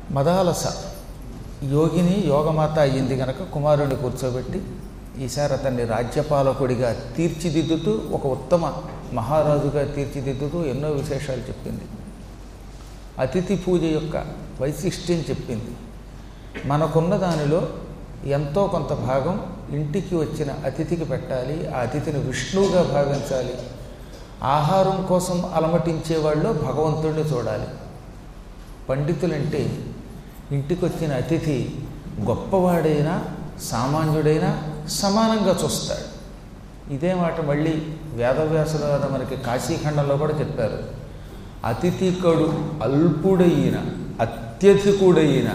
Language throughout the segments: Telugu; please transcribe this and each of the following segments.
మదాలస యోగిని యోగమాత అయ్యింది గనక కుమారుడిని కూర్చోబెట్టి ఈసారి అతన్ని రాజ్యపాలకుడిగా తీర్చిదిద్దుతూ ఒక ఉత్తమ మహారాజుగా తీర్చిదిద్దుతూ ఎన్నో విశేషాలు చెప్పింది అతిథి పూజ యొక్క వైశిష్ట్యం చెప్పింది మనకున్న దానిలో ఎంతో కొంత భాగం ఇంటికి వచ్చిన అతిథికి పెట్టాలి ఆ అతిథిని విష్ణువుగా భావించాలి ఆహారం కోసం అలమటించే వాళ్ళు భగవంతుడిని చూడాలి పండితులంటే ఇంటికి వచ్చిన అతిథి గొప్పవాడైనా సామాన్యుడైనా సమానంగా చూస్తాడు ఇదే మాట మళ్ళీ వేదవ్యాసుల వారు మనకి కాశీఖండంలో కూడా చెప్పారు అతిథికడు అల్పుడైన అత్యధికుడైన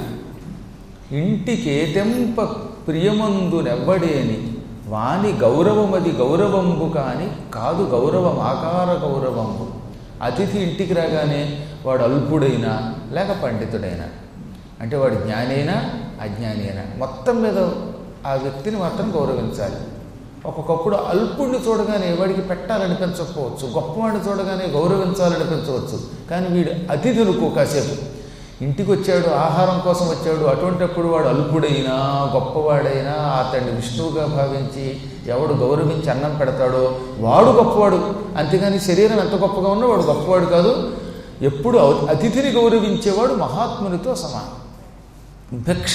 ఇంటికేతెంప ప్రియమందునెవ్వడేని వాని గౌరవమది గౌరవంబు కాని కాదు గౌరవం ఆకార గౌరవంబు అతిథి ఇంటికి రాగానే వాడు అల్పుడైనా లేక పండితుడైనా అంటే వాడు జ్ఞానైనా అజ్ఞాని అయినా మొత్తం మీద ఆ వ్యక్తిని మాత్రం గౌరవించాలి ఒక్కొక్కప్పుడు అల్పుడిని చూడగానే వాడికి పెట్టాలనిపించకపోవచ్చు గొప్పవాడిని చూడగానే గౌరవించాలనిపించవచ్చు కానీ వీడు అతిథులకు కాసేపు ఇంటికి వచ్చాడు ఆహారం కోసం వచ్చాడు అటువంటిప్పుడు వాడు అల్పుడైనా గొప్పవాడైనా అతన్ని విష్ణువుగా భావించి ఎవడు గౌరవించి అన్నం పెడతాడో వాడు గొప్పవాడు అంతేగాని శరీరం ఎంత గొప్పగా ఉన్నా వాడు గొప్పవాడు కాదు ఎప్పుడు అతిథిని గౌరవించేవాడు మహాత్మునితో సమానం భిక్ష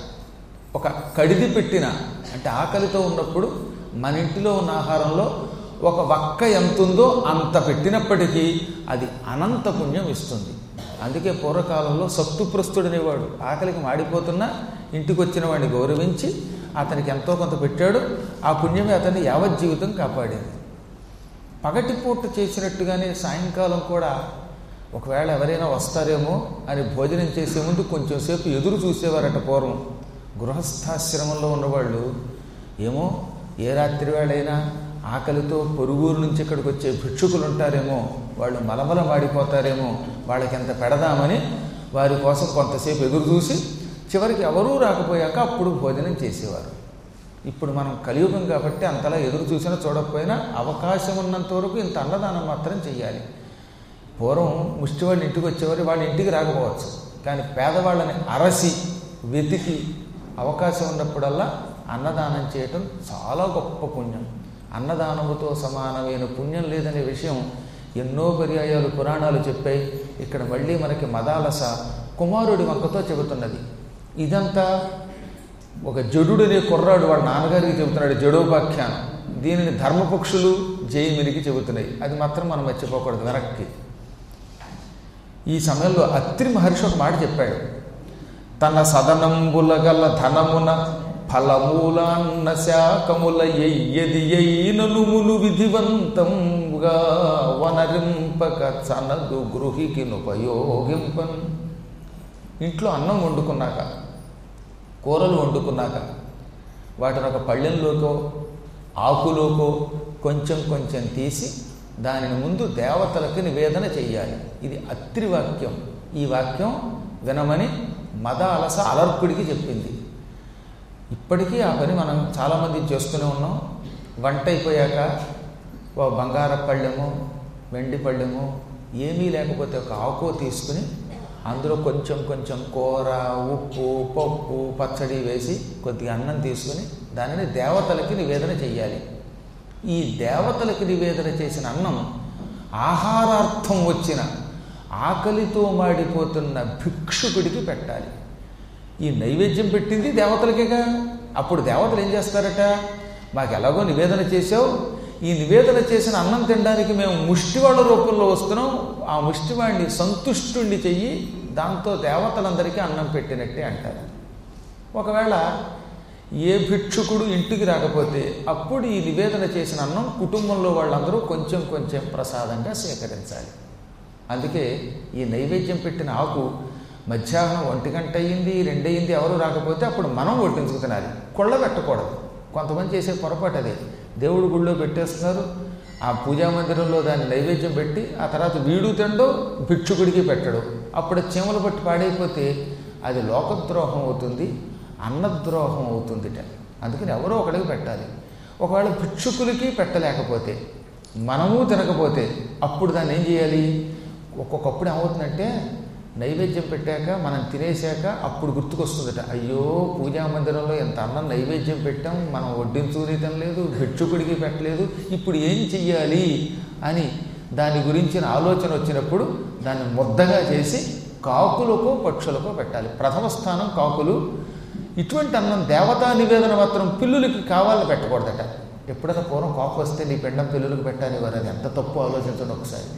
ఒక కడిది పెట్టిన అంటే ఆకలితో ఉన్నప్పుడు మన ఇంటిలో ఉన్న ఆహారంలో ఒక వక్క ఎంత ఉందో అంత పెట్టినప్పటికీ అది అనంత పుణ్యం ఇస్తుంది అందుకే పూర్వకాలంలో సత్తుప్రస్తుడనేవాడు ఆకలికి మాడిపోతున్నా ఇంటికి వచ్చిన వాడిని గౌరవించి అతనికి ఎంతో కొంత పెట్టాడు ఆ పుణ్యమే అతన్ని యావజ్జీవితం కాపాడేది పగటిపూట చేసినట్టుగానే సాయంకాలం కూడా ఒకవేళ ఎవరైనా వస్తారేమో అని భోజనం చేసే ముందు కొంచెం సేపు ఎదురు చూసేవారట పూర్వం గృహస్థాశ్రమంలో ఉన్నవాళ్ళు ఏమో ఏ రాత్రి వేళైనా ఆకలితో పొరుగురు నుంచి ఇక్కడికి వచ్చే భిక్షుకులు ఉంటారేమో వాళ్ళు మలమల మాడిపోతారేమో వాళ్ళకి ఎంత పెడదామని వారి కోసం కొంతసేపు ఎదురు చూసి చివరికి ఎవరూ రాకపోయాక అప్పుడు భోజనం చేసేవారు ఇప్పుడు మనం కలియుగం కాబట్టి అంతలా ఎదురు చూసినా చూడకపోయినా అవకాశం ఉన్నంత వరకు ఇంత అన్నదానం మాత్రం చెయ్యాలి పూర్వం ముష్టి వాళ్ళు ఇంటికి వచ్చేవారు వాళ్ళ ఇంటికి రాకపోవచ్చు కానీ పేదవాళ్ళని అరసి వెతికి అవకాశం ఉన్నప్పుడల్లా అన్నదానం చేయటం చాలా గొప్ప పుణ్యం అన్నదానముతో సమానమైన పుణ్యం లేదనే విషయం ఎన్నో పర్యాయాలు పురాణాలు చెప్పాయి ఇక్కడ మళ్ళీ మనకి మదాలస కుమారుడి వంకతో చెబుతున్నది ఇదంతా ఒక జడుడనే కుర్రాడు వాడు నాన్నగారికి చెబుతున్నాడు జడోపాఖ్యానం దీనిని ధర్మపక్షులు జైమినికి చెబుతున్నాయి అది మాత్రం మనం మర్చిపోకూడదు వెనక్కి ఈ సమయంలో అత్రి మహర్షి ఒక మాట చెప్పాడు తన సదనంబుల గల ధనమున ఫలమూలాన్న శాఖముల ఎయ్యది ఎయ్యిననుమును విధివంతంగా వనరింపక చనదు గృహికినుపయోగింపన్ ఇంట్లో అన్నం వండుకున్నాక కూరలు వండుకున్నాక వాటిని ఒక పళ్ళెంలోకో ఆకులోకో కొంచెం కొంచెం తీసి దానిని ముందు దేవతలకు నివేదన చెయ్యాలి ఇది అత్రి వాక్యం ఈ వాక్యం వినమని మద అలస అలర్కుడికి చెప్పింది ఇప్పటికీ ఆ పని మనం చాలామంది చేస్తూనే ఉన్నాం వంట అయిపోయాక ఓ బంగార పళ్ళెము వెండి పళ్ళెము ఏమీ లేకపోతే ఒక ఆకో తీసుకుని అందులో కొంచెం కొంచెం కూర ఉప్పు పప్పు పచ్చడి వేసి కొద్దిగా అన్నం తీసుకుని దానిని దేవతలకి నివేదన చెయ్యాలి ఈ దేవతలకి నివేదన చేసిన అన్నం ఆహారార్థం వచ్చిన ఆకలితో మాడిపోతున్న భిక్షుకుడికి పెట్టాలి ఈ నైవేద్యం పెట్టింది దేవతలకేగా అప్పుడు దేవతలు ఏం చేస్తారట మాకు ఎలాగో నివేదన చేసావు ఈ నివేదన చేసిన అన్నం తినడానికి మేము ముష్టివాళ్ళ రూపంలో వస్తున్నాం ఆ ముష్టివాడిని సంతుష్టుణ్ణి చెయ్యి దాంతో దేవతలందరికీ అన్నం పెట్టినట్టే అంటారు ఒకవేళ ఏ భిక్షుకుడు ఇంటికి రాకపోతే అప్పుడు ఈ నివేదన చేసిన అన్నం కుటుంబంలో వాళ్ళందరూ కొంచెం కొంచెం ప్రసాదంగా స్వీకరించాలి అందుకే ఈ నైవేద్యం పెట్టిన ఆకు మధ్యాహ్నం ఒంటి గంట అయ్యింది రెండయింది ఎవరు రాకపోతే అప్పుడు మనం వడ్డించుకు తినాలి కొళ్ళ పెట్టకూడదు కొంతమంది చేసే పొరపాటు అదే దేవుడు గుళ్ళో పెట్టేస్తున్నారు ఆ పూజా మందిరంలో దాన్ని నైవేద్యం పెట్టి ఆ తర్వాత వీడు తిండో భిక్షుకుడికి పెట్టడు అప్పుడు చీమలు పట్టి పాడైపోతే అది లోకద్రోహం అవుతుంది అన్నద్రోహం అవుతుందిట అందుకని ఎవరో ఒకడికి పెట్టాలి ఒకవేళ భిక్షుకులకి పెట్టలేకపోతే మనము తినకపోతే అప్పుడు దాన్ని ఏం చేయాలి ఒక్కొక్కప్పుడు ఏమవుతుందంటే నైవేద్యం పెట్టాక మనం తినేశాక అప్పుడు గుర్తుకొస్తుందట అయ్యో పూజా మందిరంలో ఎంత అన్నం నైవేద్యం పెట్టాం మనం వడ్డించుకుని తినలేదు భిక్షుకుడికి పెట్టలేదు ఇప్పుడు ఏం చెయ్యాలి అని దాని గురించిన ఆలోచన వచ్చినప్పుడు దాన్ని ముద్దగా చేసి కాకులకో పక్షులకో పెట్టాలి ప్రథమ స్థానం కాకులు ఇటువంటి అన్నం దేవతా నివేదన మాత్రం పిల్లులకి కావాలని పెట్టకూడదట ఎప్పుడైనా పూర్వం కాకు వస్తే నీ పిండం పిల్లులకు పెట్టాలి వారు అది ఎంత తప్పు ఆలోచించండి ఒకసారి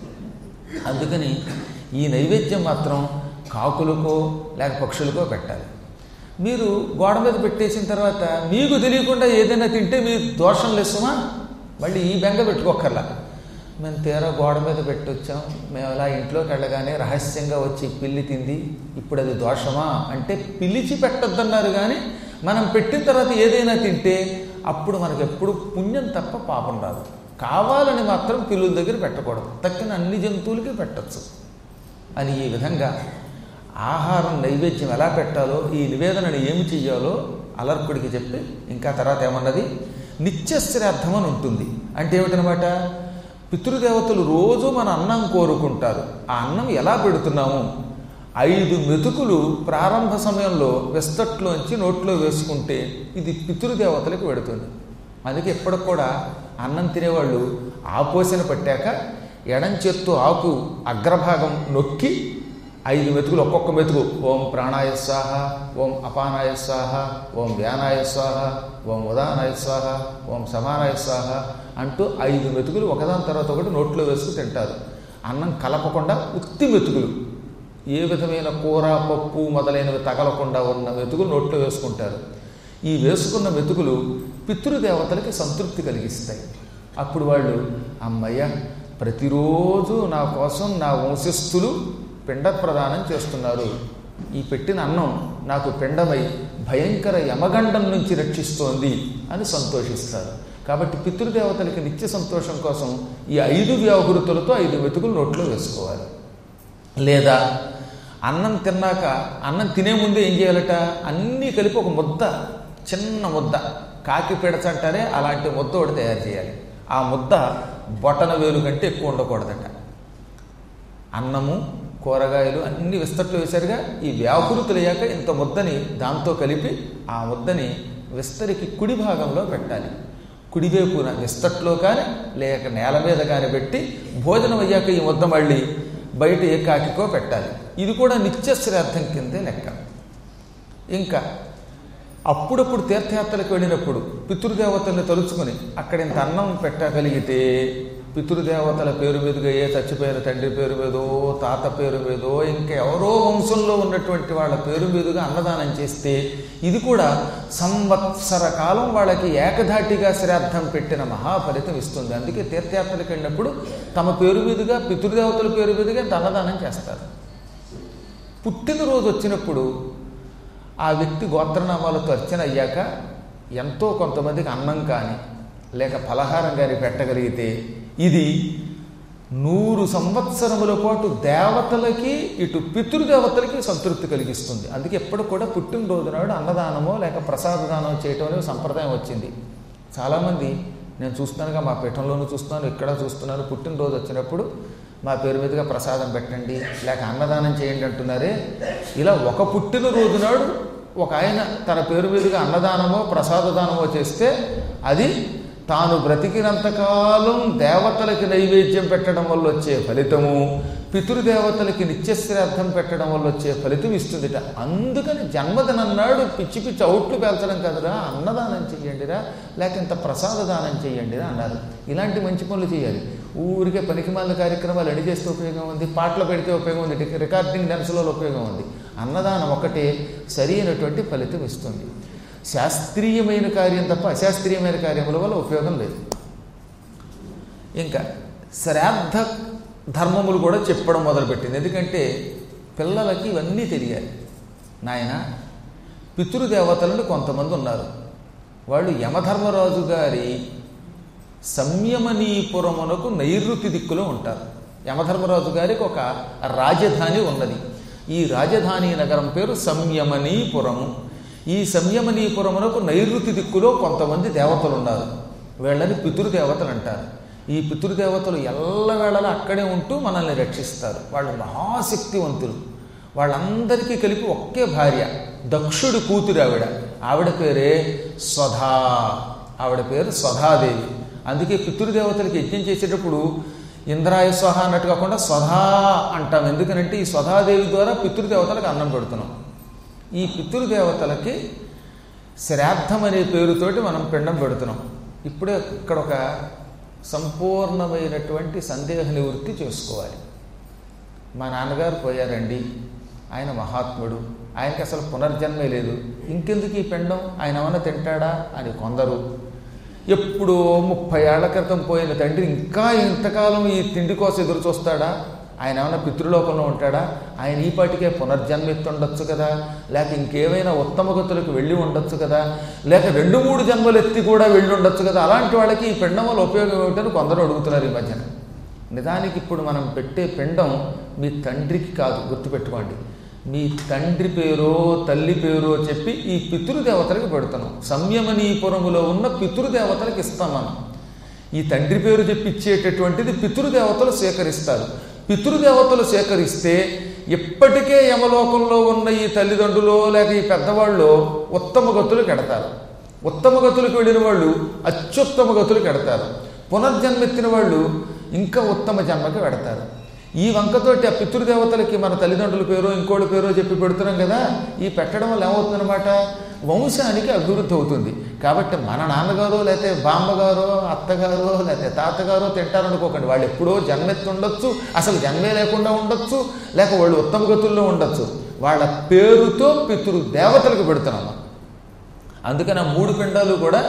అందుకని ఈ నైవేద్యం మాత్రం కాకులకో లేక పక్షులకో పెట్టాలి మీరు గోడ మీద పెట్టేసిన తర్వాత మీకు తెలియకుండా ఏదైనా తింటే మీ దోషం లేసుమా మళ్ళీ ఈ బెంగ పెట్టుకోకర్లా మేము తీరా గోడ మీద పెట్టొచ్చాం మేము అలా ఇంట్లోకి వెళ్ళగానే రహస్యంగా వచ్చి పిల్లి తింది ఇప్పుడు అది దోషమా అంటే పిలిచి పెట్టొద్దన్నారు కానీ మనం పెట్టిన తర్వాత ఏదైనా తింటే అప్పుడు మనకు ఎప్పుడు పుణ్యం తప్ప పాపం రాదు కావాలని మాత్రం పిల్లుల దగ్గర పెట్టకూడదు తక్కిన అన్ని జంతువులకి పెట్టచ్చు అని ఈ విధంగా ఆహారం నైవేద్యం ఎలా పెట్టాలో ఈ నివేదనను ఏమి చెయ్యాలో అలర్కుడికి చెప్పి ఇంకా తర్వాత ఏమన్నది నిత్యశ్రాద్ధం అని ఉంటుంది అంటే ఏమిటనమాట పితృదేవతలు రోజు మన అన్నం కోరుకుంటారు ఆ అన్నం ఎలా పెడుతున్నాము ఐదు మెతుకులు ప్రారంభ సమయంలో వెస్తట్లోంచి నోట్లో వేసుకుంటే ఇది పితృదేవతలకు పెడుతుంది అందుకే ఎప్పటికి కూడా అన్నం తినేవాళ్ళు ఆపోసన పట్టాక ఎడం చేత్తో ఆకు అగ్రభాగం నొక్కి ఐదు మెతుకులు ఒక్కొక్క మెతుకు ఓం ప్రాణాయ స్వాహ ఓం అపానాయ స్వాహ ఓం వ్యానాయ స్వాహ ఓం ఉదానాయ స్వాహ ఓం సమానాయ స్వాహ అంటూ ఐదు మెతుకులు ఒకదాని తర్వాత ఒకటి నోట్లో వేసుకు తింటారు అన్నం కలపకుండా ఉత్తి మెతుకులు ఏ విధమైన కూర పప్పు మొదలైనవి తగలకుండా ఉన్న మెతుకులు నోట్లో వేసుకుంటారు ఈ వేసుకున్న మెతుకులు పితృదేవతలకి సంతృప్తి కలిగిస్తాయి అప్పుడు వాళ్ళు అమ్మయ్య ప్రతిరోజు నా కోసం నా వంశస్థులు పిండ ప్రదానం చేస్తున్నారు ఈ పెట్టిన అన్నం నాకు పిండమై భయంకర యమగండం నుంచి రక్షిస్తోంది అని సంతోషిస్తారు కాబట్టి పితృదేవతలకి నిత్య సంతోషం కోసం ఈ ఐదు వ్యాహృతులతో ఐదు మెతుకులు నోట్లో వేసుకోవాలి లేదా అన్నం తిన్నాక అన్నం తినే ముందే ఏం చేయాలట అన్నీ కలిపి ఒక ముద్ద చిన్న ముద్ద కాకి పెడచంటారే అలాంటి ముద్ద ఒకటి తయారు చేయాలి ఆ ముద్ద బొటన వేలు కంటే ఎక్కువ ఉండకూడదట అన్నము కూరగాయలు అన్ని విస్తట్లో వేశారుగా ఈ వ్యాహృతులు అయ్యాక ఇంత ముద్దని దాంతో కలిపి ఆ ముద్దని విస్తరికి కుడి భాగంలో పెట్టాలి కుడివైపున విస్తట్లో కానీ లేక నేల మీద కానీ పెట్టి భోజనం అయ్యాక ఈ ముద్ద మళ్ళీ బయట ఏ కాకికో పెట్టాలి ఇది కూడా నిత్య శ్రాద్ధం కిందే లెక్క ఇంకా అప్పుడప్పుడు తీర్థయాత్రలకు వెళ్ళినప్పుడు పితృదేవతల్ని తలుచుకొని అక్కడ ఇంత అన్నం పెట్టగలిగితే పితృదేవతల పేరు మీదుగా ఏ చచ్చిపోయిన తండ్రి పేరు మీదో తాత పేరు మీదో ఇంకా ఎవరో వంశంలో ఉన్నటువంటి వాళ్ళ పేరు మీదుగా అన్నదానం చేస్తే ఇది కూడా సంవత్సర కాలం వాళ్ళకి ఏకధాటిగా శ్రాద్ధం పెట్టిన మహాఫలితం ఇస్తుంది అందుకే తీర్థయాత్రలకు వెళ్ళినప్పుడు తమ పేరు మీదుగా పితృదేవతల పేరు మీదుగా ఇంత అన్నదానం చేస్తారు పుట్టినరోజు వచ్చినప్పుడు ఆ వ్యక్తి గోత్రనామాలతో అర్చన అయ్యాక ఎంతో కొంతమందికి అన్నం కానీ లేక ఫలహారం కానీ పెట్టగలిగితే ఇది నూరు సంవత్సరముల పాటు దేవతలకి ఇటు పితృదేవతలకి సంతృప్తి కలిగిస్తుంది అందుకే ఎప్పుడు కూడా పుట్టినరోజు నాడు అన్నదానమో లేక ప్రసాద దానం చేయటం అనే సంప్రదాయం వచ్చింది చాలామంది నేను చూస్తున్నానుగా మా పీఠంలోనూ చూస్తున్నాను ఇక్కడ చూస్తున్నాను పుట్టినరోజు వచ్చినప్పుడు మా పేరు మీదుగా ప్రసాదం పెట్టండి లేక అన్నదానం చేయండి అంటున్నారే ఇలా ఒక పుట్టినరోజు నాడు ఒక ఆయన తన పేరు మీదుగా అన్నదానమో ప్రసాదదానమో చేస్తే అది తాను బ్రతికినంతకాలం దేవతలకి నైవేద్యం పెట్టడం వల్ల వచ్చే ఫలితము పితృదేవతలకి నిత్యశ్రాద్ధం పెట్టడం వల్ల వచ్చే ఫలితం ఇస్తుందిట అందుకని జన్మదినన్నాడు పిచ్చి పిచ్చి అవుట్లు పేల్చడం కదరా అన్నదానం చెయ్యండిరా లేక ఇంత ప్రసాద దానం చెయ్యండిరా అన్నారు ఇలాంటి మంచి పనులు చేయాలి ఊరికే పనికిమాల కార్యక్రమాలు అడి చేస్తే ఉపయోగం ఉంది పాటలు పెడితే ఉపయోగం ఉంది రికార్డింగ్ డ్యాన్స్లో ఉపయోగం ఉంది అన్నదానం ఒకటే సరైనటువంటి ఫలితం ఇస్తుంది శాస్త్రీయమైన కార్యం తప్ప అశాస్త్రీయమైన కార్యముల వల్ల ఉపయోగం లేదు ఇంకా శ్రాద్ధ ధర్మములు కూడా చెప్పడం మొదలుపెట్టింది ఎందుకంటే పిల్లలకి ఇవన్నీ తెలియాలి నాయన పితృదేవతలను కొంతమంది ఉన్నారు వాళ్ళు యమధర్మరాజు గారి సంయమనీపురమునకు నైరుతి దిక్కులో ఉంటారు యమధర్మరాజు గారికి ఒక రాజధాని ఉన్నది ఈ రాజధాని నగరం పేరు సంయమనీపురము ఈ సంయమనీపురమునకు నైరుతి దిక్కులో కొంతమంది దేవతలు ఉన్నారు వీళ్ళని పితృదేవతలు అంటారు ఈ పితృదేవతలు ఎల్లవేళలా అక్కడే ఉంటూ మనల్ని రక్షిస్తారు వాళ్ళు మహాశక్తివంతులు వాళ్ళందరికీ కలిపి ఒకే భార్య దక్షుడి కూతురు ఆవిడ ఆవిడ పేరే స్వధా ఆవిడ పేరు స్వధాదేవి అందుకే పితృదేవతలకి యజ్ఞం చేసేటప్పుడు ఇంద్రాయ స్వహ అన్నట్టు కాకుండా స్వధా అంటాం ఎందుకనంటే ఈ స్వధాదేవి ద్వారా పితృదేవతలకు అన్నం పెడుతున్నాం ఈ పితృదేవతలకి శ్రాద్ధం అనే పేరుతోటి మనం పిండం పెడుతున్నాం ఇప్పుడే ఇక్కడ ఒక సంపూర్ణమైనటువంటి సందేహ నివృత్తి చేసుకోవాలి మా నాన్నగారు పోయారండి ఆయన మహాత్ముడు ఆయనకి అసలు పునర్జన్మే లేదు ఇంకెందుకు ఈ పిండం ఆయన ఏమన్నా తింటాడా అని కొందరు ఎప్పుడో ముప్పై ఏళ్ల క్రితం పోయిన తండ్రి ఇంకా ఇంతకాలం ఈ తిండి కోసం ఎదురు చూస్తాడా ఆయన ఏమైనా పితృలోకంలో ఉంటాడా ఆయన ఈ పాటికే పునర్జన్మెత్తి ఉండొచ్చు కదా లేక ఇంకేమైనా ఉత్తమ గతులకు వెళ్ళి ఉండొచ్చు కదా లేక రెండు మూడు జన్మలు ఎత్తి కూడా వెళ్ళి ఉండొచ్చు కదా అలాంటి వాళ్ళకి ఈ పిండం వల్ల ఉపయోగం ఏమిటని కొందరు అడుగుతున్నారు ఈ మధ్యన నిజానికి ఇప్పుడు మనం పెట్టే పిండం మీ తండ్రికి కాదు గుర్తుపెట్టుకోండి మీ తండ్రి పేరో తల్లి పేరో చెప్పి ఈ పితృదేవతలకు పెడుతున్నాం సంయమనీపురములో ఉన్న పితృదేవతలకు ఇస్తాం మనం ఈ తండ్రి పేరు చెప్పి ఇచ్చేటటువంటిది పితృదేవతలు స్వీకరిస్తారు పితృదేవతలు స్వీకరిస్తే ఇప్పటికే యమలోకంలో ఉన్న ఈ తల్లిదండ్రులు లేక ఈ పెద్దవాళ్ళు ఉత్తమ గతులకు ఎడతారు ఉత్తమ గతులకు వెళ్ళిన వాళ్ళు అత్యుత్తమ గతులకు ఎడతారు పునర్జన్మెత్తిన వాళ్ళు ఇంకా ఉత్తమ జన్మకి పెడతారు ఈ వంకతోటి ఆ పితృదేవతలకి మన తల్లిదండ్రుల పేరో ఇంకోటి పేరో చెప్పి పెడుతున్నాం కదా ఈ పెట్టడం వల్ల ఏమవుతుందన్నమాట వంశానికి అభివృద్ధి అవుతుంది కాబట్టి మన నాన్నగారో లేకపోతే బామ్మగారో అత్తగారో లేకపోతే తాతగారో తింటారనుకోకండి వాళ్ళు ఎప్పుడో జన్మెత్తి ఉండొచ్చు అసలు జన్మే లేకుండా ఉండొచ్చు లేక వాళ్ళు ఉత్తమ గతుల్లో ఉండొచ్చు వాళ్ళ పేరుతో పితృ దేవతలకు పెడుతున్నాము అందుకని ఆ మూడు పిండాలు కూడా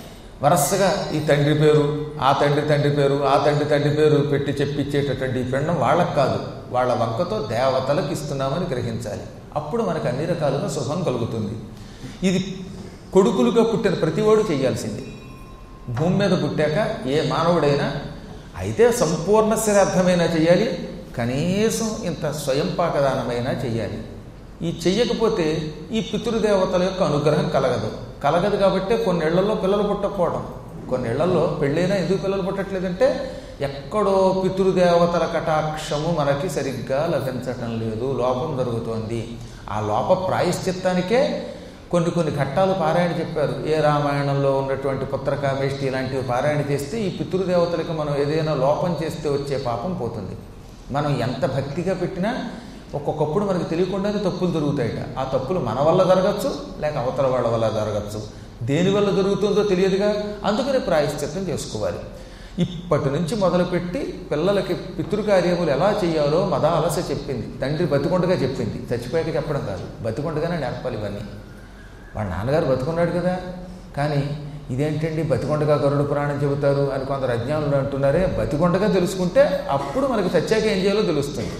వరసగా ఈ తండ్రి పేరు ఆ తండ్రి తండ్రి పేరు ఆ తండ్రి తండ్రి పేరు పెట్టి చెప్పించేటటువంటి ఈ పిండం వాళ్ళకు కాదు వాళ్ళ వంకతో దేవతలకు ఇస్తున్నామని గ్రహించాలి అప్పుడు మనకు అన్ని రకాలుగా శుభం కలుగుతుంది ఇది కొడుకులుగా పుట్టిన ప్రతివాడు చేయాల్సింది భూమి మీద పుట్టాక ఏ మానవుడైనా అయితే సంపూర్ణ శ్రాద్ధమైనా చేయాలి కనీసం ఇంత స్వయం పాకదానమైనా చేయాలి ఈ చెయ్యకపోతే ఈ పితృదేవతల యొక్క అనుగ్రహం కలగదు కలగదు కాబట్టే కొన్ని ఇళ్లలో పిల్లలు పుట్టకపోవడం కొన్ని ఇళ్లలో పెళ్ళైనా ఎందుకు పిల్లలు పుట్టట్లేదంటే ఎక్కడో పితృదేవతల కటాక్షము మనకి సరిగ్గా లభించటం లేదు లోపం జరుగుతోంది ఆ లోప ప్రాయశ్చిత్తానికే కొన్ని కొన్ని ఘట్టాలు పారాయణ చెప్పారు ఏ రామాయణంలో ఉన్నటువంటి పుత్రకామేష్టి ఇలాంటివి పారాయణ చేస్తే ఈ పితృదేవతలకు మనం ఏదైనా లోపం చేస్తే వచ్చే పాపం పోతుంది మనం ఎంత భక్తిగా పెట్టినా ఒక్కొక్కప్పుడు మనకి తెలియకుండానే తప్పులు జరుగుతాయట ఆ తప్పులు మన వల్ల జరగచ్చు లేక అవతల వాళ్ళ వల్ల జరగచ్చు దేని వల్ల జరుగుతుందో తెలియదుగా అందుకనే ప్రాయశ్చిత్తం చేసుకోవాలి ఇప్పటి నుంచి మొదలుపెట్టి పిల్లలకి పితృకార్యములు ఎలా చేయాలో మద అలస చెప్పింది తండ్రి బతికొండగా చెప్పింది చచ్చిపోయాక చెప్పడం కాదు బతికొండగానే నేర్పాలి ఇవన్నీ వాళ్ళ నాన్నగారు బతుకున్నాడు కదా కానీ ఇదేంటండి బతికొండగా గరుడు పురాణం చెబుతారు అని కొందరు అజ్ఞానులు అంటున్నారే బతికొండగా తెలుసుకుంటే అప్పుడు మనకి సత్యాక ఏం చేయాలో తెలుస్తుంది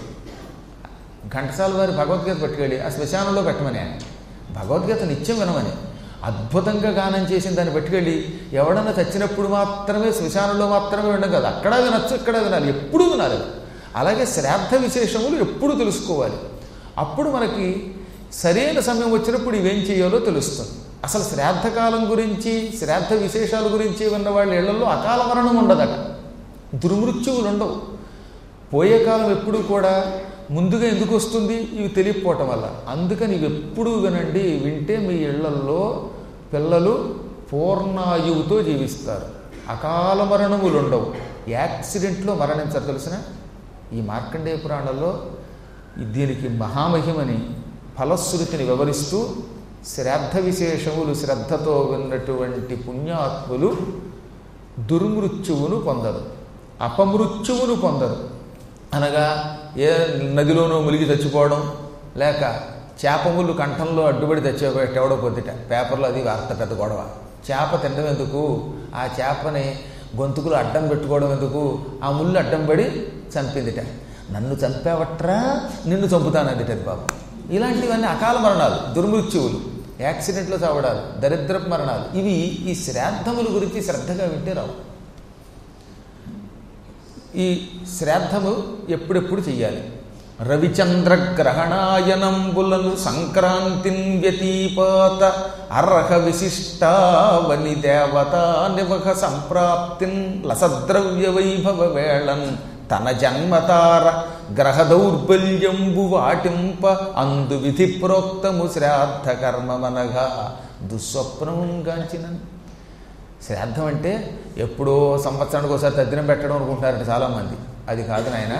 ఘంటసాల వారి భగవద్గీత పట్టుకెళ్ళి ఆ శ్మశానంలో పెట్టమని ఆయన భగవద్గీత నిత్యం వినమని అద్భుతంగా గానం చేసిన దాన్ని పట్టుకెళ్ళి ఎవడన్నా చచ్చినప్పుడు మాత్రమే శ్మశానంలో మాత్రమే వినడం కాదు అక్కడ వినొచ్చు ఇక్కడ వినాలి ఎప్పుడూ వినాలి అలాగే శ్రాద్ధ విశేషములు ఎప్పుడు తెలుసుకోవాలి అప్పుడు మనకి సరైన సమయం వచ్చినప్పుడు ఇవేం చేయాలో తెలుస్తుంది అసలు శ్రాద్ధకాలం గురించి శ్రాద్ధ విశేషాల గురించి విన్న వాళ్ళ ఇళ్లలో అకాల మరణం ఉండదట దుర్మృత్యువులు ఉండవు పోయే కాలం ఎప్పుడు కూడా ముందుగా ఎందుకు వస్తుంది ఇవి తెలియకపోవటం వల్ల అందుకని ఇవి ఎప్పుడూ వినండి వింటే మీ ఇళ్లల్లో పిల్లలు పూర్ణాయువుతో జీవిస్తారు అకాల మరణములు ఉండవు యాక్సిడెంట్లో మరణించారు తెలిసిన ఈ మార్కండేయ పురాణంలో దీనికి మహామహిమని ఫలశ్రుతిని వివరిస్తూ శ్రాద్ధ విశేషములు శ్రద్ధతో విన్నటువంటి పుణ్యాత్ములు దుర్మృత్యువును పొందరు అపమృత్యువును పొందరు అనగా ఏ నదిలోనో మునిగి చచ్చిపోవడం లేక చేపములు కంఠంలో అడ్డుపడి తెచ్చేటెవడో పొద్దుట పేపర్లో అది వార్త పెద్ద గొడవ చేప తినడం ఎందుకు ఆ చేపని గొంతుకులు అడ్డం పెట్టుకోవడం ఎందుకు ఆ ముళ్ళు అడ్డం పడి చంపిందిట నన్ను చంపావట్రా నిన్ను చంపుతానందిట అది బాబు ఇలాంటివన్నీ అకాల మరణాలు దుర్మృత్యువులు యాక్సిడెంట్లో చావడాలు దరిద్రపు మరణాలు ఇవి ఈ శ్రాద్ధముల గురించి శ్రద్ధగా వింటే రావు ఈ శ్రాద్ధము ఎప్పుడెప్పుడు చెయ్యాలి రవిచంద్ర గ్రహణాయనంబులను సంక్రాంతిన్ వ్యతీపాత అర్హ విశిష్టావని దేవతా నివహ సంప్రాప్తిన్ లసద్రవ్య వైభవ వేళన్ తన జన్మతార గ్రహ దౌర్బల్యంబు వాటింప అందు విధి ప్రోక్తము శ్రాద్ధ కర్మమనగా దుస్వప్నంగాంచినను శ్రాద్ధం అంటే ఎప్పుడో సంవత్సరానికి ఒకసారి తద్దినం పెట్టడం అనుకుంటారట చాలామంది అది కాదు నాయన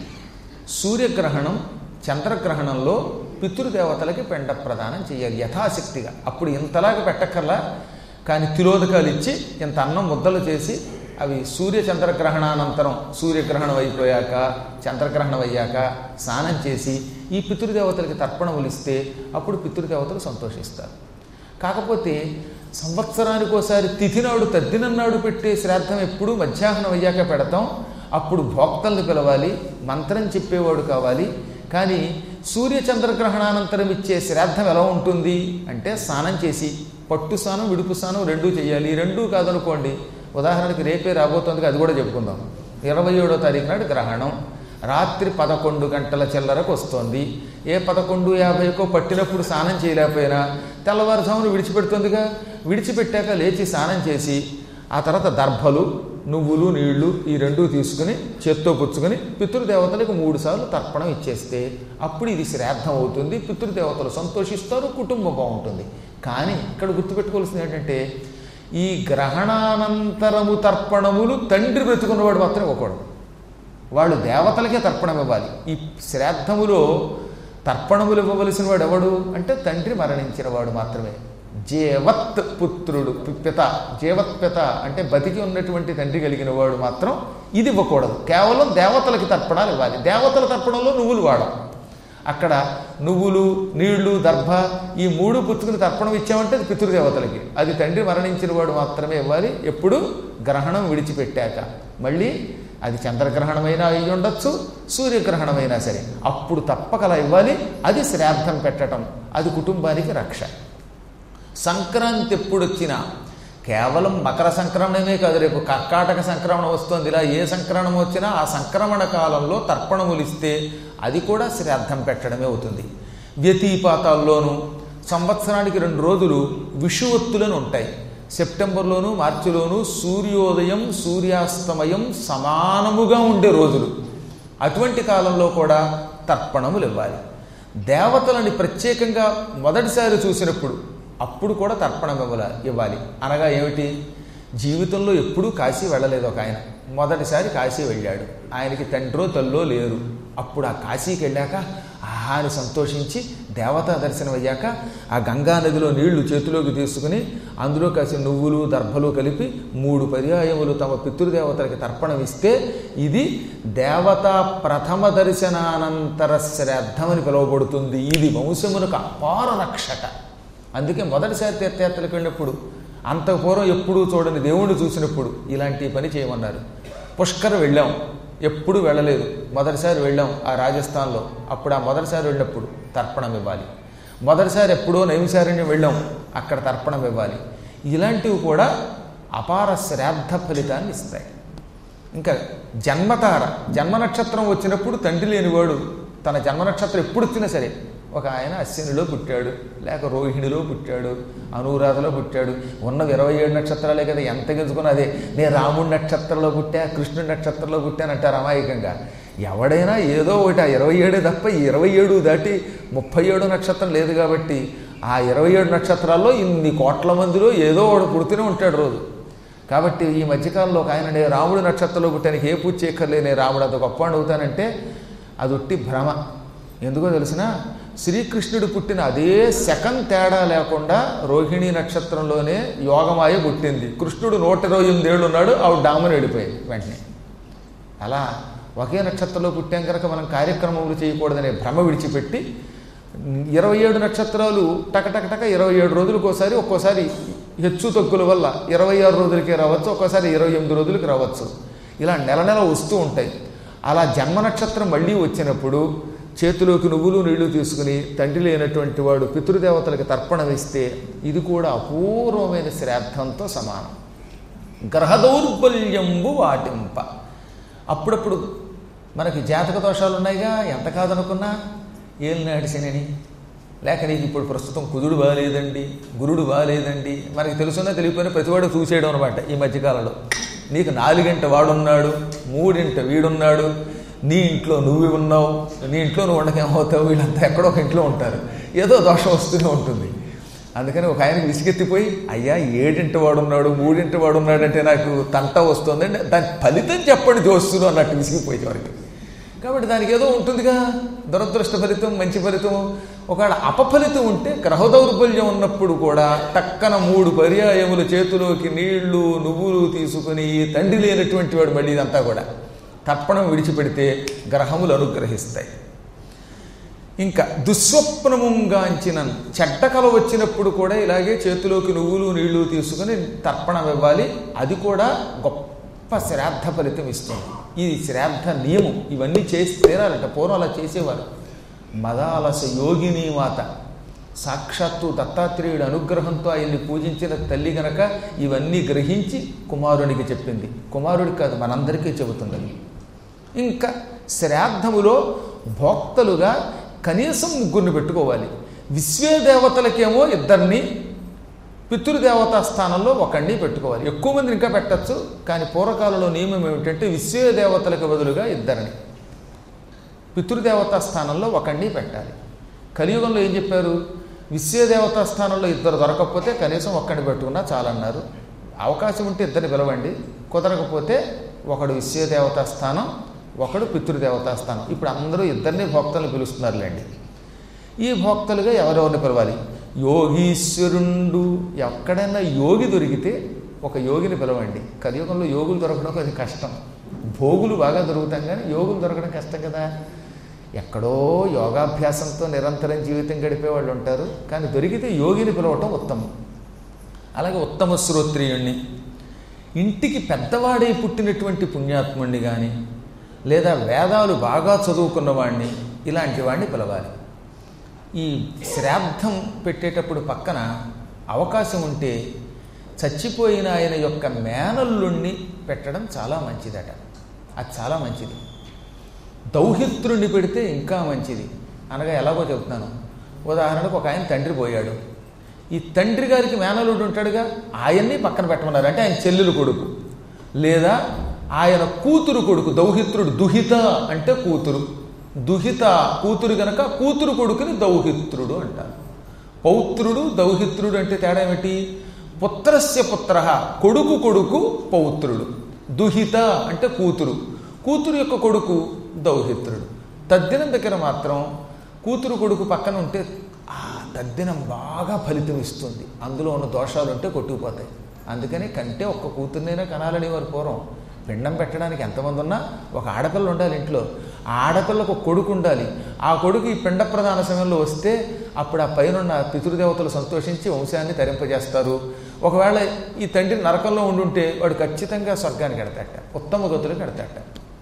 సూర్యగ్రహణం చంద్రగ్రహణంలో పితృదేవతలకి పెండ ప్రదానం చేయాలి యథాశక్తిగా అప్పుడు ఇంతలాగా పెట్టక్కర్లా కానీ తిలోదకాలు ఇచ్చి ఇంత అన్నం ముద్దలు చేసి అవి సూర్య చంద్రగ్రహణానంతరం సూర్యగ్రహణం అయిపోయాక చంద్రగ్రహణం అయ్యాక స్నానం చేసి ఈ పితృదేవతలకి తర్పణములు ఇస్తే అప్పుడు పితృదేవతలు సంతోషిస్తారు కాకపోతే సంవత్సరానికి ఒకసారి తిథి నాడు తద్దినన్నాడు పెట్టే శ్రాద్ధం ఎప్పుడు మధ్యాహ్నం అయ్యాక పెడతాం అప్పుడు భోక్తల్ని పిలవాలి మంత్రం చెప్పేవాడు కావాలి కానీ సూర్య చంద్రగ్రహణానంతరం ఇచ్చే శ్రాద్ధం ఎలా ఉంటుంది అంటే స్నానం చేసి పట్టు స్నానం విడుపు స్నానం రెండూ చేయాలి ఈ రెండూ కాదనుకోండి ఉదాహరణకి రేపే రాబోతుంది అది కూడా చెప్పుకుందాం ఇరవై ఏడో తారీఖు నాడు గ్రహణం రాత్రి పదకొండు గంటల చిల్లరకు వస్తోంది ఏ పదకొండు యాభైకో పట్టినప్పుడు స్నానం చేయలేకపోయినా తెల్లవారుజామున విడిచిపెడుతుందిగా విడిచిపెట్టాక లేచి స్నానం చేసి ఆ తర్వాత దర్భలు నువ్వులు నీళ్లు ఈ రెండూ తీసుకుని చేత్తో పుచ్చుకొని పితృదేవతలకు మూడు సార్లు తర్పణం ఇచ్చేస్తే అప్పుడు ఇది శ్రాద్ధం అవుతుంది పితృదేవతలు సంతోషిస్తారు కుటుంబం బాగుంటుంది కానీ ఇక్కడ గుర్తుపెట్టుకోవాల్సింది ఏంటంటే ఈ గ్రహణానంతరము తర్పణములు తండ్రి బ్రతుకున్నవాడు మాత్రం ఇవ్వకూడదు వాళ్ళు దేవతలకే తర్పణం ఇవ్వాలి ఈ శ్రాద్ధములో తర్పణములు ఇవ్వవలసిన వాడు ఎవడు అంటే తండ్రి మరణించిన వాడు మాత్రమే జీవత్ పుత్రుడు పిత జీవత్ పిత అంటే బతికి ఉన్నటువంటి తండ్రి కలిగిన వాడు మాత్రం ఇది ఇవ్వకూడదు కేవలం దేవతలకి తర్పణాలు ఇవ్వాలి దేవతల తర్పణంలో నువ్వులు వాడం అక్కడ నువ్వులు నీళ్లు దర్భ ఈ మూడు పుచ్చుకుని తర్పణం ఇచ్చామంటే అది పితృదేవతలకి అది తండ్రి మరణించిన వాడు మాత్రమే ఇవ్వాలి ఎప్పుడు గ్రహణం విడిచిపెట్టాక మళ్ళీ అది చంద్రగ్రహణమైనా అయి ఉండొచ్చు సూర్యగ్రహణమైనా సరే అప్పుడు తప్పకలా ఇవ్వాలి అది శ్రాద్ధం పెట్టడం అది కుటుంబానికి రక్ష సంక్రాంతి ఎప్పుడు వచ్చినా కేవలం మకర సంక్రమణమే కాదు రేపు కర్కాటక సంక్రమణ వస్తుంది ఇలా ఏ సంక్రమణం వచ్చినా ఆ సంక్రమణ కాలంలో తర్పణములు ఇస్తే అది కూడా శ్రాద్ధం పెట్టడమే అవుతుంది వ్యతిపాతాల్లోనూ సంవత్సరానికి రెండు రోజులు విషువత్తులను ఉంటాయి సెప్టెంబర్లోను మార్చిలోను సూర్యోదయం సూర్యాస్తమయం సమానముగా ఉండే రోజులు అటువంటి కాలంలో కూడా తర్పణములు ఇవ్వాలి దేవతలని ప్రత్యేకంగా మొదటిసారి చూసినప్పుడు అప్పుడు కూడా తర్పణం ఇవ్వాలి ఇవ్వాలి అనగా ఏమిటి జీవితంలో ఎప్పుడూ కాశీ వెళ్ళలేదు ఒక ఆయన మొదటిసారి కాశీ వెళ్ళాడు ఆయనకి తండ్రో తల్లో లేరు అప్పుడు ఆ కాశీకి వెళ్ళాక ఆహాని సంతోషించి దేవతా దర్శనం అయ్యాక ఆ గంగా నదిలో నీళ్లు చేతిలోకి తీసుకుని అందులో కాసి నువ్వులు దర్భలు కలిపి మూడు పర్యాయములు తమ పితృదేవతలకి తర్పణం ఇస్తే ఇది దేవతా ప్రథమ దర్శనానంతర శ్రాద్ధమని పిలువబడుతుంది ఇది వంశమునకు అపార నక్షట అందుకే మొదటిసారి తీర్థయాత్రలకు వెళ్ళినప్పుడు అంత పూర్వం ఎప్పుడూ చూడని దేవుణ్ణి చూసినప్పుడు ఇలాంటి పని చేయమన్నారు పుష్కర్ వెళ్ళాం ఎప్పుడు వెళ్ళలేదు మొదటిసారి వెళ్ళాం ఆ రాజస్థాన్లో అప్పుడు ఆ మొదటిసారి వెళ్ళినప్పుడు తర్పణం ఇవ్వాలి మొదటిసారి ఎప్పుడో నైమిసారణ్యం వెళ్ళాం అక్కడ తర్పణం ఇవ్వాలి ఇలాంటివి కూడా అపార శ్రాద్ధ ఫలితాన్ని ఇస్తాయి ఇంకా జన్మతార జన్మ నక్షత్రం వచ్చినప్పుడు తండ్రి లేనివాడు తన జన్మ నక్షత్రం ఎప్పుడు వచ్చినా సరే ఒక ఆయన అశ్వినిలో పుట్టాడు లేక రోహిణిలో పుట్టాడు అనురాధలో పుట్టాడు ఉన్నది ఇరవై ఏడు నక్షత్రాలే కదా ఎంత గెలుచుకున్నా అదే నేను రాముడి నక్షత్రంలో పుట్టా కృష్ణుడి నక్షత్రంలో పుట్టానంటారు అమాయకంగా ఎవడైనా ఏదో ఒకటి ఆ ఇరవై ఏడే తప్ప ఈ ఇరవై ఏడు దాటి ముప్పై ఏడు నక్షత్రం లేదు కాబట్టి ఆ ఇరవై ఏడు నక్షత్రాల్లో ఇన్ని కోట్ల మందిలో ఏదో ఒకడు పుడుతూనే ఉంటాడు రోజు కాబట్టి ఈ మధ్యకాలంలో ఒక ఆయన నేను రాముడి నక్షత్రంలో పుట్టానికి ఏ పూజ చేయక్కర్లే నేను రాముడు అంత గొప్పవాడు అవుతానంటే అది ఒట్టి భ్రమ ఎందుకో తెలిసిన శ్రీకృష్ణుడు పుట్టిన అదే సెకండ్ తేడా లేకుండా రోహిణి నక్షత్రంలోనే యోగమాయ పుట్టింది కృష్ణుడు నూట ఇరవై ఎనిమిది ఏళ్ళు ఉన్నాడు ఆవిడ డామని వెళ్ళిపోయింది వెంటనే అలా ఒకే నక్షత్రంలో పుట్టాం కనుక మనం కార్యక్రమములు చేయకూడదనే భ్రమ విడిచిపెట్టి ఇరవై ఏడు నక్షత్రాలు టకటకటక ఇరవై ఏడు రోజులకు ఒకసారి ఒక్కోసారి హెచ్చు తగ్గుల వల్ల ఇరవై ఆరు రోజులకే రావచ్చు ఒక్కోసారి ఇరవై ఎనిమిది రోజులకి రావచ్చు ఇలా నెల నెల వస్తూ ఉంటాయి అలా జన్మ నక్షత్రం మళ్ళీ వచ్చినప్పుడు చేతిలోకి నువ్వులు నీళ్లు తీసుకుని తండ్రి లేనటువంటి వాడు పితృదేవతలకు తర్పణం ఇస్తే ఇది కూడా అపూర్వమైన శ్రాద్ధంతో సమానం గ్రహ దౌర్బల్యంబు వాటింప అప్పుడప్పుడు మనకి జాతక దోషాలు ఉన్నాయిగా ఎంత కాదనుకున్నా ఏలినాటి శనిని లేక నీకు ఇప్పుడు ప్రస్తుతం కుదుడు బాగాలేదండి గురుడు బాగాలేదండి మనకి తెలుసున్నా తెలియకపోయినా ప్రతివాడు చూసేయడం అనమాట ఈ మధ్యకాలంలో నీకు నాలుగింట వాడున్నాడు మూడింట వీడున్నాడు నీ ఇంట్లో నువ్వు ఉన్నావు నీ ఇంట్లో నువ్వు ఉండకేమవుతావు వీళ్ళంతా ఎక్కడో ఒక ఇంట్లో ఉంటారు ఏదో దోషం వస్తూనే ఉంటుంది అందుకని ఒక ఆయనకి విసిగెత్తిపోయి అయ్యా ఏడింటి వాడున్నాడు మూడింటి వాడున్నాడు అంటే నాకు తంట వస్తుందండి దాని ఫలితం చెప్పండి దోస్తులు అన్నట్టు విసిగిపోయి వారికి కాబట్టి దానికి ఏదో ఉంటుందిగా దురదృష్ట ఫలితం మంచి ఫలితం ఒకవేళ అపఫలితం ఉంటే గ్రహ దౌర్బల్యం ఉన్నప్పుడు కూడా టక్కన మూడు పర్యాయములు చేతిలోకి నీళ్లు నువ్వులు తీసుకుని తండ్రి లేనటువంటి వాడు మళ్ళీ ఇదంతా కూడా తర్పణం విడిచిపెడితే గ్రహములు అనుగ్రహిస్తాయి ఇంకా దుస్వప్నముంగాంచిన చెడ్డ కల వచ్చినప్పుడు కూడా ఇలాగే చేతిలోకి నువ్వులు నీళ్లు తీసుకుని తర్పణం ఇవ్వాలి అది కూడా గొప్ప శ్రాద్ధ ఫలితం ఇస్తుంది ఇది శ్రాద్ధ నియమం ఇవన్నీ చేసి తీరాలట పూర్వం అలా చేసేవారు మదాలస యోగిని మాత సాక్షాత్తు దత్తాత్రేయుడు అనుగ్రహంతో ఆయన్ని పూజించిన తల్లి గనక ఇవన్నీ గ్రహించి కుమారునికి చెప్పింది కుమారుడికి కాదు మనందరికీ చెబుతుంది ఇంకా శ్రాద్ధములో భోక్తలుగా కనీసం ముగ్గురిని పెట్టుకోవాలి విశ్వే దేవతలకేమో ఇద్దరిని పితృదేవతా స్థానంలో ఒకడిని పెట్టుకోవాలి ఎక్కువ మందిని ఇంకా పెట్టచ్చు కానీ పూర్వకాలంలో నియమం ఏమిటంటే విశ్వే దేవతలకు బదులుగా ఇద్దరిని పితృదేవతా స్థానంలో ఒకడిని పెట్టాలి కలియుగంలో ఏం చెప్పారు విశ్వదేవతా స్థానంలో ఇద్దరు దొరకకపోతే కనీసం ఒక్కడిని పెట్టుకున్నా చాలన్నారు అవకాశం ఉంటే ఇద్దరిని పిలవండి కుదరకపోతే ఒకడు విశ్వదేవతా స్థానం ఒకడు పితృదేవతా స్థానం ఇప్పుడు అందరూ ఇద్దరిని భోక్తలను పిలుస్తున్నారులేండి ఈ భోక్తలుగా ఎవరెవరిని పిలవాలి యోగీశ్వరుండు ఎక్కడైనా యోగి దొరికితే ఒక యోగిని పిలవండి కలియుగంలో యోగులు దొరకడం అది కష్టం భోగులు బాగా దొరుకుతాం కానీ యోగులు దొరకడం కష్టం కదా ఎక్కడో యోగాభ్యాసంతో నిరంతరం జీవితం గడిపే వాళ్ళు ఉంటారు కానీ దొరికితే యోగిని పిలవటం ఉత్తమం అలాగే ఉత్తమ శ్రోత్రియుణ్ణి ఇంటికి పెద్దవాడై పుట్టినటువంటి పుణ్యాత్ముణ్ణి కానీ లేదా వేదాలు బాగా చదువుకున్న వాడిని ఇలాంటి వాడిని పిలవాలి ఈ శ్రాద్ధం పెట్టేటప్పుడు పక్కన అవకాశం ఉంటే చచ్చిపోయిన ఆయన యొక్క మేనల్లుణ్ణి పెట్టడం చాలా మంచిదట అది చాలా మంచిది దౌహిత్రుణ్ణి పెడితే ఇంకా మంచిది అనగా ఎలాగో చెబుతున్నాను ఉదాహరణకు ఒక ఆయన తండ్రి పోయాడు ఈ తండ్రి గారికి మేనలుడు ఉంటాడుగా ఆయన్ని పక్కన పెట్టమన్నారు అంటే ఆయన చెల్లెలు కొడుకు లేదా ఆయన కూతురు కొడుకు దౌహిత్రుడు దుహిత అంటే కూతురు దుహిత కూతురు గనక కూతురు కొడుకుని దౌహిత్రుడు అంటారు పౌత్రుడు దౌహిత్రుడు అంటే తేడా ఏమిటి పుత్రస్య పుత్ర కొడుకు కొడుకు పౌత్రుడు దుహిత అంటే కూతురు కూతురు యొక్క కొడుకు దౌహిత్రుడు తద్దినం దగ్గర మాత్రం కూతురు కొడుకు పక్కన ఉంటే ఆ తద్దినం బాగా ఫలితం ఇస్తుంది అందులో ఉన్న దోషాలు ఉంటే కొట్టుకుపోతాయి అందుకని కంటే ఒక్క కూతుర్నైనా కనాలని వారు పూర్వం పిండం పెట్టడానికి ఎంతమంది ఉన్నా ఒక ఆడపిల్ల ఉండాలి ఇంట్లో ఆ ఆడపిల్లకు ఒక కొడుకు ఉండాలి ఆ కొడుకు ఈ పిండ ప్రధాన సమయంలో వస్తే అప్పుడు ఆ పైన పితృదేవతలు సంతోషించి వంశాన్ని తరింపజేస్తారు ఒకవేళ ఈ తండ్రి నరకంలో ఉండుంటే వాడు ఖచ్చితంగా స్వర్గానికి ఎడతాట ఉత్తమ గతులకు ఎడతాట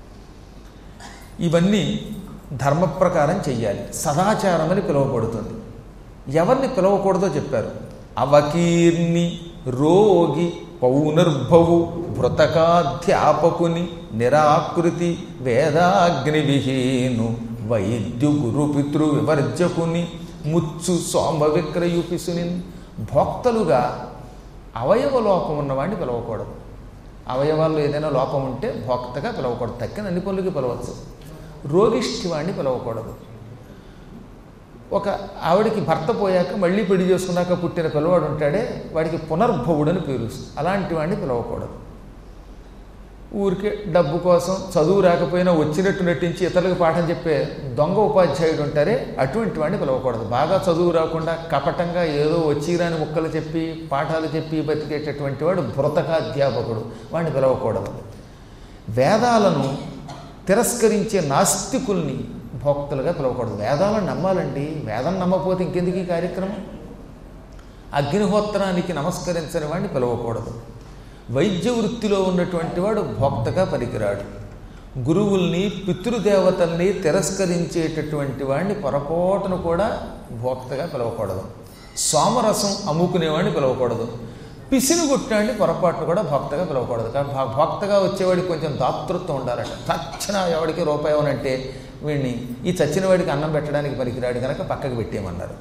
ఇవన్నీ ధర్మ ప్రకారం చెయ్యాలి సదాచారం అని పిలువబడుతుంది ఎవరిని పిలవకూడదో చెప్పారు అవకీర్ణి రోగి పౌనర్భవు భృతకాధ్యాపకుని నిరాకృతి వేదాగ్ని విహీను వైద్యు గురు పితృ వివర్జకుని ముచ్చు సోమ విక్రయుపిసుని భోక్తలుగా అవయవ లోపం ఉన్నవాడిని పిలవకూడదు అవయవాల్లో ఏదైనా లోపం ఉంటే భోక్తగా పిలవకూడదు తక్కిన అన్ని పనులకి పిలవచ్చు రోగిష్ఠి వాడిని పిలవకూడదు ఒక ఆవిడకి భర్త పోయాక మళ్ళీ పెళ్లి చేసుకున్నాక పుట్టిన పిల్లవాడు ఉంటాడే వాడికి పునర్భవుడని పేరు అలాంటి వాడిని పిలవకూడదు ఊరికే డబ్బు కోసం చదువు రాకపోయినా వచ్చినట్టు నటించి ఇతరులకు పాఠం చెప్పే దొంగ ఉపాధ్యాయుడు ఉంటారే అటువంటి వాడిని పిలవకూడదు బాగా చదువు రాకుండా కపటంగా ఏదో వచ్చిరాని ముక్కలు చెప్పి పాఠాలు చెప్పి బతికేటటువంటి వాడు భృతకాధ్యాపకుడు వాడిని పిలవకూడదు వేదాలను తిరస్కరించే నాస్తికుల్ని భోక్తలుగా పిలవకూడదు వేదాలను నమ్మాలండి వేదం నమ్మకపోతే ఇంకెందుకు ఈ కార్యక్రమం అగ్నిహోత్రానికి నమస్కరించని వాడిని పిలవకూడదు వైద్య వృత్తిలో ఉన్నటువంటి వాడు భోక్తగా పనికిరాడు గురువుల్ని పితృదేవతల్ని తిరస్కరించేటటువంటి వాడిని పొరపాటును కూడా భోక్తగా పిలవకూడదు సోమరసం అమ్ముకునేవాడిని పిలవకూడదు పిసిని కొట్టాడిని పొరపాటును కూడా భక్తగా పిలవకూడదు కానీ భక్తగా వచ్చేవాడికి కొంచెం దాతృత్వం ఉండాలట చచ్చిన ఎవడికి రూపాయి అంటే వీడిని ఈ చచ్చిన వాడికి అన్నం పెట్టడానికి పనికిరాడు కనుక పక్కకు పెట్టేయమన్నారు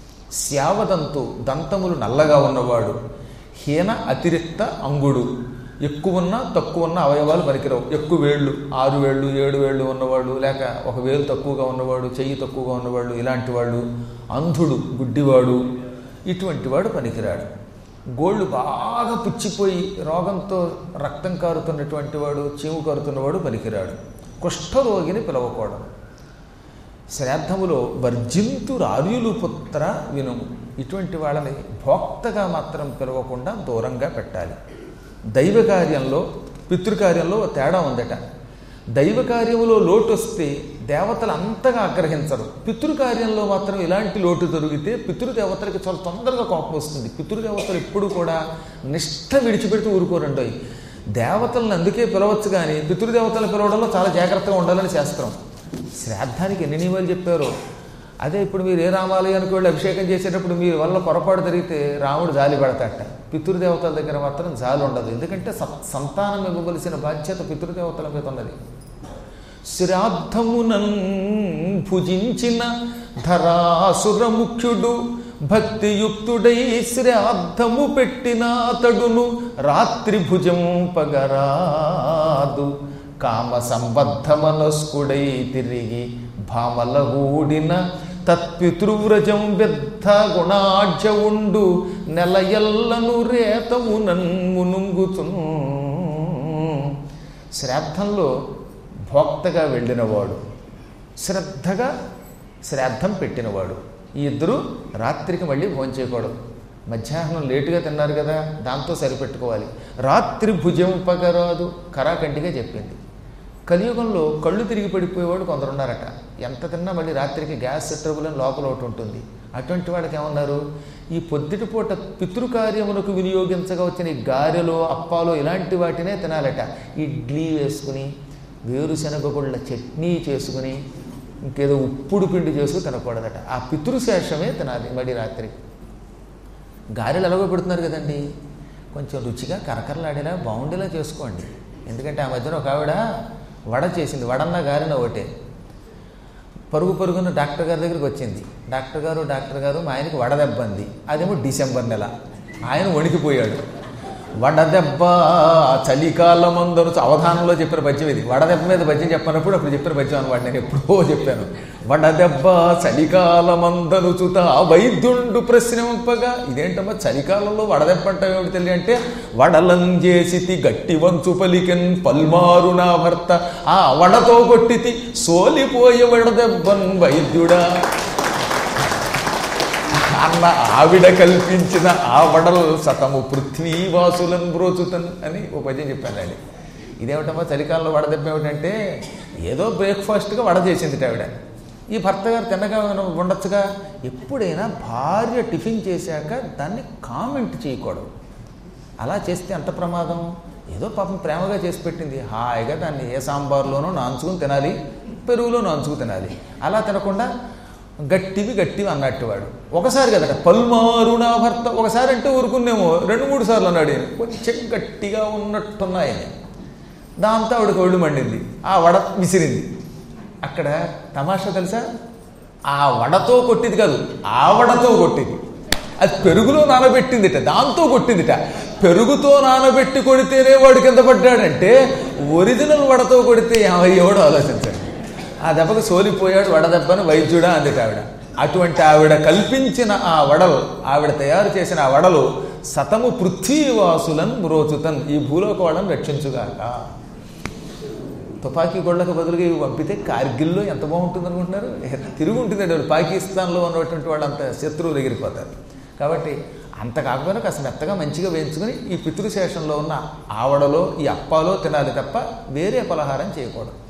శావదంతు దంతములు నల్లగా ఉన్నవాడు హీన అతిరిక్త అంగుడు ఎక్కువ ఉన్న తక్కువ ఉన్న అవయవాలు పనికిరావు ఎక్కువ వేళ్ళు ఆరు వేళ్ళు ఏడు వేళ్ళు ఉన్నవాళ్ళు లేక ఒక వేలు తక్కువగా ఉన్నవాడు చెయ్యి తక్కువగా ఉన్నవాళ్ళు ఇలాంటి వాళ్ళు అంధుడు గుడ్డివాడు ఇటువంటి వాడు పనికిరాడు గోళ్ళు బాగా పుచ్చిపోయి రోగంతో రక్తం కారుతున్నటువంటి వాడు చీము కారుతున్నవాడు పనికిరాడు కుష్ఠరోగిని పిలవకూడదు శ్రాద్ధములో వర్జింతు రార్యులు పుత్ర వినుము ఇటువంటి వాళ్ళని భోక్తగా మాత్రం పిలవకుండా దూరంగా పెట్టాలి దైవ కార్యంలో పితృకార్యంలో ఓ తేడా ఉందట దైవ కార్యములో లోటు వస్తే దేవతలు అంతగా ఆగ్రహించరు పితృకార్యంలో మాత్రం ఇలాంటి లోటు జరిగితే పితృదేవతలకి చాలా తొందరగా కోపం వస్తుంది పితృదేవతలు ఎప్పుడు కూడా నిష్ఠ విడిచిపెడుతూ ఊరుకోరండి దేవతలను అందుకే పిలవచ్చు కానీ పితృదేవతలను పిలవడంలో చాలా జాగ్రత్తగా ఉండాలని శాస్త్రం శ్రాద్ధానికి ఎన్ని నియమాలు చెప్పారో అదే ఇప్పుడు మీరు ఏ రామాలయానికి వెళ్ళి అభిషేకం చేసేటప్పుడు మీ వల్ల పొరపాటు జరిగితే రాముడు జాలి పడతాట పితృదేవతల దగ్గర మాత్రం జాలి ఉండదు ఎందుకంటే స- సంతానం ఇవ్వవలసిన బాధ్యత పితృదేవతల మీద ఉన్నది శ్రాద్ధమునం భుజించిన ధరాసుర ముఖ్యుడు భక్తియుక్తుడై శ్రాద్ధము పెట్టిన అతడును రాత్రి భుజం పగరాదు కామ సంబద్ధ మనస్కుడై తిరిగి భామల ఊడిన తత్పితృవ్రజం వ్యర్థ గుణాఢ్య ఉండు నెలయల్లను రేతమునన్ మునుంగుతును శ్రాద్ధంలో భోక్తగా వెళ్ళినవాడు శ్రద్ధగా శ్రాద్ధం పెట్టినవాడు ఈ ఇద్దరు రాత్రికి మళ్ళీ భోజనం చేయకూడదు మధ్యాహ్నం లేటుగా తిన్నారు కదా దాంతో సరిపెట్టుకోవాలి రాత్రి భుజం పగరాదు కరాకంటిగా చెప్పింది కలియుగంలో కళ్ళు తిరిగి పడిపోయేవాడు కొందరున్నారట ఎంత తిన్నా మళ్ళీ రాత్రికి గ్యాస్ ట్రబుల్ అని లోపల ఒకటి ఉంటుంది అటువంటి వాళ్ళకి ఏమన్నారు ఈ పొద్దుటి పూట పితృకార్యమునకు వినియోగించగా వచ్చిన ఈ గారెలో అప్పాలో ఇలాంటి వాటినే తినాలట ఇడ్లీ వేసుకుని వేరుశనగ గుళ్ళ చట్నీ చేసుకుని ఇంకేదో ఉప్పుడు పిండి చేసుకుని తినకూడదట ఆ పితృశేషమే తినాలి మళ్ళీ రాత్రి గారెలు ఎలాగో పెడుతున్నారు కదండి కొంచెం రుచిగా కరకరలాడేలా బాగుండేలా చేసుకోండి ఎందుకంటే ఆ మధ్యన ఒక ఆవిడ వడ చేసింది వడన్న గారెన ఒకటే పరుగు పరుగున డాక్టర్ గారి దగ్గరికి వచ్చింది డాక్టర్ గారు డాక్టర్ గారు మా ఆయనకి వడదెబ్బంది అదేమో డిసెంబర్ నెల ఆయన వణికిపోయాడు వడదెబ్బ చలికాలం అందరూ అవధానంలో చెప్పిన పద్యం ఇది వడదెబ్బ మీద పద్యం చెప్పినప్పుడు అప్పుడు చెప్పిన పద్యం అనమాట నేను ఎప్పుడో చెప్పాను వడదెబ్బ చలికాలమందను చుత వైద్యుండు ప్రశ్నింపగా ఇదేంటమ్మా చలికాలంలో వడదెబ్బ అంటావు ఏమిటి తెలియ అంటే వడలం చేసి గట్టి వంచు పలికెన్ పల్మారు నా భర్త ఆ వడతో కొట్టితి సోలిపోయే వడదెబ్బన్ వైద్యుడా అన్న ఆవిడ కల్పించిన ఆ వడలు సతము పృథ్వీవాసులను బ్రోచుతన్ అని ఒక పద్యం చెప్పానండి ఇదేమిటమ్మా చలికాలంలో వడ దెబ్బ ఏమిటంటే ఏదో బ్రేక్ఫాస్ట్గా వడ చేసింది ఆవిడ ఈ భర్త గారు తిన్నగా ఉండొచ్చుగా ఎప్పుడైనా భార్య టిఫిన్ చేశాక దాన్ని కామెంట్ చేయకూడదు అలా చేస్తే ఎంత ప్రమాదం ఏదో పాపం ప్రేమగా చేసి పెట్టింది హాయిగా దాన్ని ఏ సాంబార్లోనో నాంచుకుని తినాలి పెరుగులో నాంచుకు తినాలి అలా తినకుండా గట్టివి గట్టివి అన్నట్టు వాడు ఒకసారి కదట పల్మారు నా భర్త ఒకసారి అంటే ఊరుకునేమో రెండు మూడు సార్లు అన్నాడు ఈయన. కొంచెం గట్టిగా ఉన్నట్టున్నాయని దాంతో ఆవిడకి ఒళ్ళు మండింది ఆ వడ విసిరింది అక్కడ తమాషా తెలుసా ఆ వడతో కొట్టింది కాదు ఆ వడతో కొట్టింది అది పెరుగులో నానబెట్టిందిట దాంతో కొట్టిందిట పెరుగుతో నానబెట్టి కొడితేనే వాడు కింద పడ్డాడంటే ఒరిజినల్ వడతో కొడితే ఏమయ్యేవాడు ఆలోచించండి ఆ దెబ్బకు సోలిపోయాడు వడదెబ్బను వైద్యుడా అందిట ఆవిడ అటువంటి ఆవిడ కల్పించిన ఆ వడలు ఆవిడ తయారు చేసిన ఆ వడలు సతము పృథ్వీవాసులను మ్రోచుతన్ ఈ భూలోక వాళ్ళని రక్షించుగాక తుపాకీ గొళ్ళకు బదులుగా ఇవి పంపితే కార్గిల్లో ఎంత బాగుంటుంది అనుకుంటున్నారు తిరిగి ఉంటుందండి వాళ్ళు పాకిస్తాన్లో ఉన్నటువంటి వాళ్ళు అంత శత్రువులు ఎగిరిపోతారు కాబట్టి అంత కాకపోయినా కాస్త మెత్తగా మంచిగా వేయించుకొని ఈ పితృశేషంలో ఉన్న ఆవడలో ఈ అప్పాలో తినాలి తప్ప వేరే పలహారం చేయకూడదు